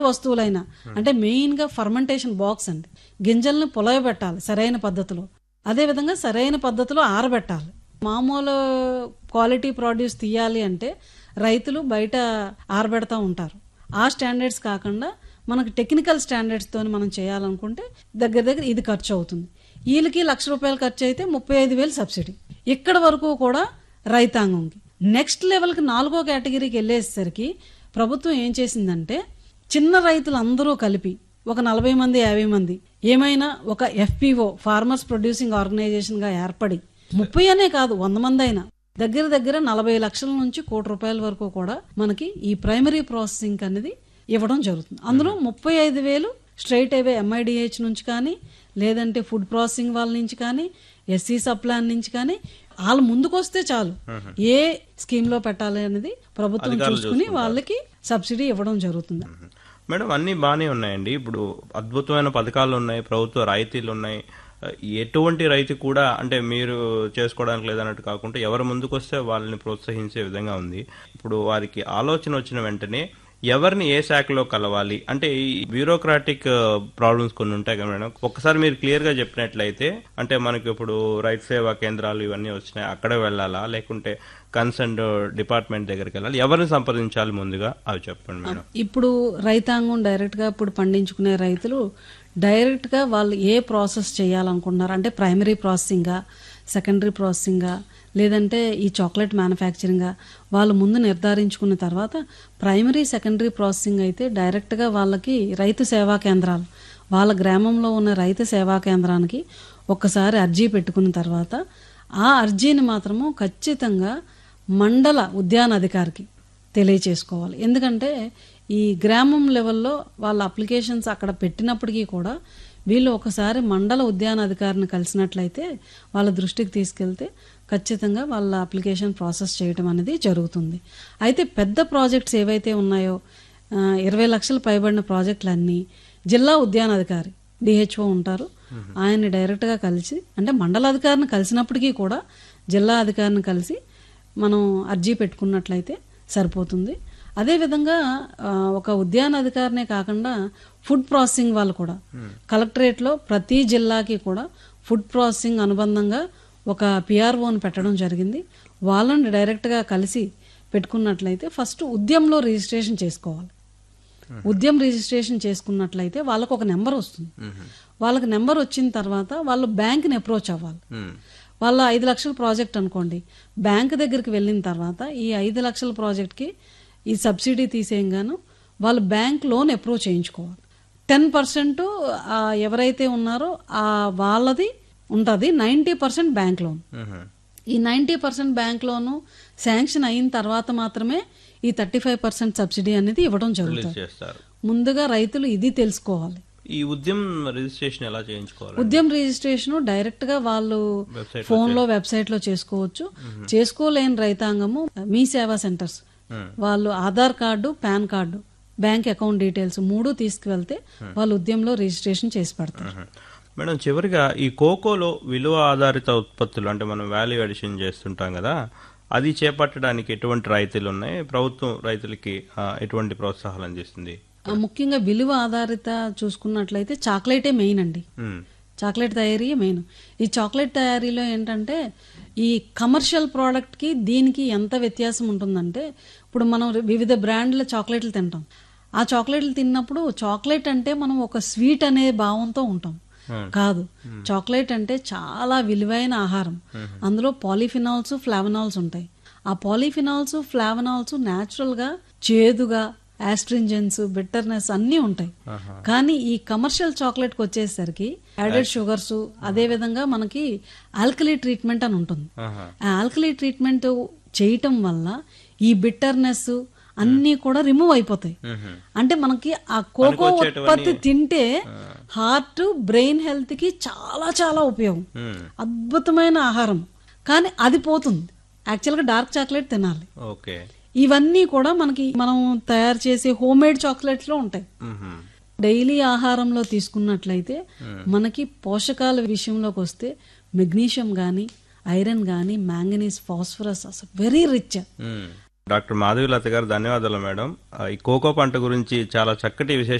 వస్తువులైనా అంటే మెయిన్ గా fermentation box అండి గింజల్ని పొలయబెట్టాలి సరైన పద్ధతిలో అదే విధంగా సరైన పద్ధతిలో ఆరబెట్టాలి మామూలు క్వాలిటీ ప్రొడ్యూస్ తీయాలి అంటే రైతులు బయట ఆరబెడతా ఉంటారు ఆ స్టాండర్డ్స్ కాకుండా మనకు టెక్నికల్ స్టాండర్డ్స్ తోని మనం చేయాలనుకుంటే దగ్గర దగ్గర ఇది ఖర్చు అవుతుంది వీళ్ళకి లక్ష రూపాయలు ఖర్చు అయితే ముప్పై ఐదు వేలు సబ్సిడీ ఇక్కడ వరకు కూడా రైతాంగంకి నెక్స్ట్ లెవెల్కి నాలుగో కేటగిరీకి వెళ్ళేసరికి ప్రభుత్వం ఏం చేసిందంటే చిన్న రైతులు అందరూ కలిపి ఒక నలభై మంది యాభై మంది ఏమైనా ఒక ఎఫ్పిఓ ఫార్మర్స్ ప్రొడ్యూసింగ్ ఆర్గనైజేషన్ గా ఏర్పడి ముప్పై అనే కాదు వంద మంది అయినా దగ్గర దగ్గర నలభై లక్షల నుంచి కోటి రూపాయల వరకు కూడా మనకి ఈ ప్రైమరీ ప్రాసెసింగ్ అనేది ఇవ్వడం జరుగుతుంది అందులో ముప్పై ఐదు వేలు స్ట్రైట్ అవే ఎంఐడిహెచ్ నుంచి కానీ లేదంటే ఫుడ్ ప్రాసెసింగ్ వాళ్ళ నుంచి కానీ ఎస్సీ సప్లాన్ నుంచి కానీ వాళ్ళు ముందుకు వస్తే చాలు ఏ స్కీమ్ లో పెట్టాలి అనేది ప్రభుత్వం చూసుకుని వాళ్ళకి సబ్సిడీ ఇవ్వడం జరుగుతుంది మేడం అన్ని బాగానే ఉన్నాయండి ఇప్పుడు అద్భుతమైన పథకాలు ఉన్నాయి ప్రభుత్వ రాయితీలు ఉన్నాయి ఎటువంటి రైతు కూడా అంటే మీరు చేసుకోవడానికి లేదన్నట్టు కాకుండా ఎవరు ముందుకు వస్తే వాళ్ళని ప్రోత్సహించే విధంగా ఉంది ఇప్పుడు వారికి ఆలోచన వచ్చిన వెంటనే ఎవరిని ఏ శాఖలో కలవాలి అంటే ఈ బ్యూరోక్రాటిక్ ప్రాబ్లమ్స్ కొన్ని ఉంటాయి కదా మేడం ఒకసారి మీరు క్లియర్ గా చెప్పినట్లయితే అంటే మనకి ఇప్పుడు రైతు సేవా కేంద్రాలు ఇవన్నీ వచ్చినాయి అక్కడే వెళ్ళాలా లేకుంటే కన్సర్న్ డిపార్ట్మెంట్ దగ్గరికి వెళ్ళాలి ఎవరిని సంప్రదించాలి ముందుగా అవి చెప్పండి మేడం ఇప్పుడు రైతాంగం డైరెక్ట్ గా ఇప్పుడు పండించుకునే రైతులు డైరెక్ట్ గా వాళ్ళు ఏ ప్రాసెస్ చేయాలనుకుంటున్నారు అంటే ప్రైమరీ ప్రాసెసింగా సెకండరీ ప్రాసెసింగా లేదంటే ఈ చాక్లెట్ మ్యానుఫ్యాక్చరింగ్ వాళ్ళు ముందు నిర్ధారించుకున్న తర్వాత ప్రైమరీ సెకండరీ ప్రాసెసింగ్ అయితే డైరెక్ట్ గా వాళ్ళకి రైతు సేవా కేంద్రాలు వాళ్ళ గ్రామంలో ఉన్న రైతు సేవా కేంద్రానికి ఒక్కసారి అర్జీ పెట్టుకున్న తర్వాత ఆ అర్జీని మాత్రము ఖచ్చితంగా మండల ఉద్యాన అధికారికి తెలియచేసుకోవాలి ఎందుకంటే ఈ గ్రామం లెవెల్లో వాళ్ళ అప్లికేషన్స్ అక్కడ పెట్టినప్పటికీ కూడా వీళ్ళు ఒకసారి మండల ఉద్యాన అధికారిని కలిసినట్లయితే వాళ్ళ దృష్టికి తీసుకెళ్తే ఖచ్చితంగా వాళ్ళ అప్లికేషన్ ప్రాసెస్ చేయడం అనేది జరుగుతుంది అయితే పెద్ద ప్రాజెక్ట్స్ ఏవైతే ఉన్నాయో ఆ, ఇరవై లక్షలు పైబడిన ప్రాజెక్టులన్నీ జిల్లా ఉద్యానాధికారి డిహెచ్ఓ ఉంటారు ఆయన్ని డైరెక్ట్గా కలిసి అంటే మండల అధికారిని కలిసినప్పటికీ కూడా జిల్లా అధికారిని కలిసి మనం అర్జీ పెట్టుకున్నట్లయితే సరిపోతుంది అదేవిధంగా ఆ, ఒక ఉద్యాన అధికారినే కాకుండా ఫుడ్ ప్రాసెసింగ్ వాళ్ళు కూడా కలెక్టరేట్లో ప్రతి జిల్లాకి కూడా ఫుడ్ ప్రాసెసింగ్ అనుబంధంగా ఒక పిఆర్ఓని పెట్టడం జరిగింది వాళ్ళని డైరెక్ట్గా కలిసి పెట్టుకున్నట్లయితే ఫస్ట్ ఉద్యమంలో రిజిస్ట్రేషన్ చేసుకోవాలి ఉద్యమ రిజిస్ట్రేషన్ చేసుకున్నట్లయితే వాళ్ళకు ఒక నెంబర్ వస్తుంది వాళ్ళకి నెంబర్ వచ్చిన తర్వాత వాళ్ళు బ్యాంక్ని అప్రోచ్ అవ్వాలి మ్మ్. వాళ్ళ ఐదు లక్షల ప్రాజెక్ట్ అనుకోండి బ్యాంక్ దగ్గరికి వెళ్ళిన తర్వాత ఈ ఐదు లక్షల ప్రాజెక్ట్కి ఈ సబ్సిడీ తీసేయంగాను వాళ్ళు బ్యాంక్ లోన్ అప్రూవ్ చేయించుకోవాలి టెన్ పర్సెంట్ ఎవరైతే ఉన్నారో ఆ వాళ్ళది ఉంటుంది నైంటీ పర్సెంట్ బ్యాంక్ లోన్ మ్మ్. ఈ ninety percent bank loan sanction అయిన తర్వాత మాత్రమే ఈ థర్టీ ఫైవ్ పర్సెంట్ సబ్సిడీ అనేది ఇవ్వడం జరుగుతుంది చేస్తారు ముందుగా రైతులు ఇది తెలుసుకోవాలి ఈ ఉద్యమం రిజిస్ట్రేషన్ ఎలా చేయించుకోవాలి ఉద్యమ రిజిస్ట్రేషన్ డైరెక్ట్ గా వాళ్ళు వెబ్సైట్ ఫోన్ లో వెబ్సైట్ లో చేసుకోవచ్చు చేసుకోలేని రైతాంగము మీ సేవా సెంటర్స్ వాళ్ళు Aadhaar card PAN card bank account details మూడు తీసుకువెళ్తే వాళ్ళు ఉద్యమంలో రిజిస్ట్రేషన్ చేసి పెడతారు మ్మ్. మేడం చివరిగా ఈ కోకోలో విలువ ఆధారిత ఉత్పత్తులు అంటే మనం వాల్యూ అడిషన్ చేస్తుంటాం కదా అది చేపట్టడానికి ఎటువంటి రాయితీలు ఉన్నాయి ప్రభుత్వం రైతులకి ఆ, ఎటువంటి ప్రోత్సాహాలు అందిస్తుంది ఆ, ముఖ్యంగా విలువ ఆధారిత చూసుకున్నట్లయితే చాక్లెటే మెయిన్ అండి మ్మ్. చాక్లెట్ తయారీ మెయిన్ ఈ చాక్లెట్ తయారీలో ఏంటంటే ఈ కమర్షియల్ ప్రోడక్ట్కి దీనికి ఎంత వ్యత్యాసం ఉంటుందంటే ఇప్పుడు మనం వివిధ బ్రాండ్ల చాక్లెట్లు తింటాం ఆ చాక్లెట్లు తిన్నప్పుడు చాక్లెట్ అంటే మనం ఒక స్వీట్ అనే భావంతో ఉంటాం కాదు చాక్లెట్ అంటే చాలా విలువైన ఆహారం అందులో పాలిఫినాల్స్ ఫ్లావనాల్స్ ఉంటాయి ఆ పాలిఫినాల్స్ ఫ్లావనాల్స్ న్యాచురల్ గా చేదుగా ఆస్ట్రింజెన్స్ బిట్టర్నెస్ అన్నీ ఉంటాయి కానీ ఈ కమర్షియల్ చాక్లెట్ కి వచ్చేసరికి యాడెడ్ షుగర్స్ అదే విధంగా మనకి ఆల్కలీ ట్రీట్మెంట్ అని ఉంటుంది ఆహా. ఆ ఆల్కలీ ట్రీట్మెంట్ చేయటం వల్ల ఈ బిట్టర్నెస్ అన్నీ కూడా రిమూవ్ అయిపోతాయి మ్మ్. అంటే మనకి ఆ కోకో ఉత్పత్తి తింటే హార్ట్ బ్రెయిన్ హెల్త్ కి చాలా చాలా ఉపయోగం మ్మ్. అద్భుతమైన ఆహారం కానీ అది పోతుంది యాక్చువల్గా డార్క్ చాక్లెట్ తినాలి ఓకే ఇవన్నీ కూడా మనకి మనం తయారు చేసే హోమ్ మేడ్ చాక్లెట్స్ లో ఉంటాయి మ్మ్. డైలీ ఆహారంలో తీసుకున్నట్లయితే మనకి పోషకాల విషయంలోకి వస్తే మెగ్నీషియం కానీ ఐరన్ కానీ మ్యాంగనీస్ ఫాస్ఫరస్ అసలు వెరీ రిచ్ మ్మ్. డాక్టర్ మాధవీలత గారు ధన్యవాదాలు మేడం ఆ, ఈ కోకో పంట గురించి చాలా చక్కటి విశేష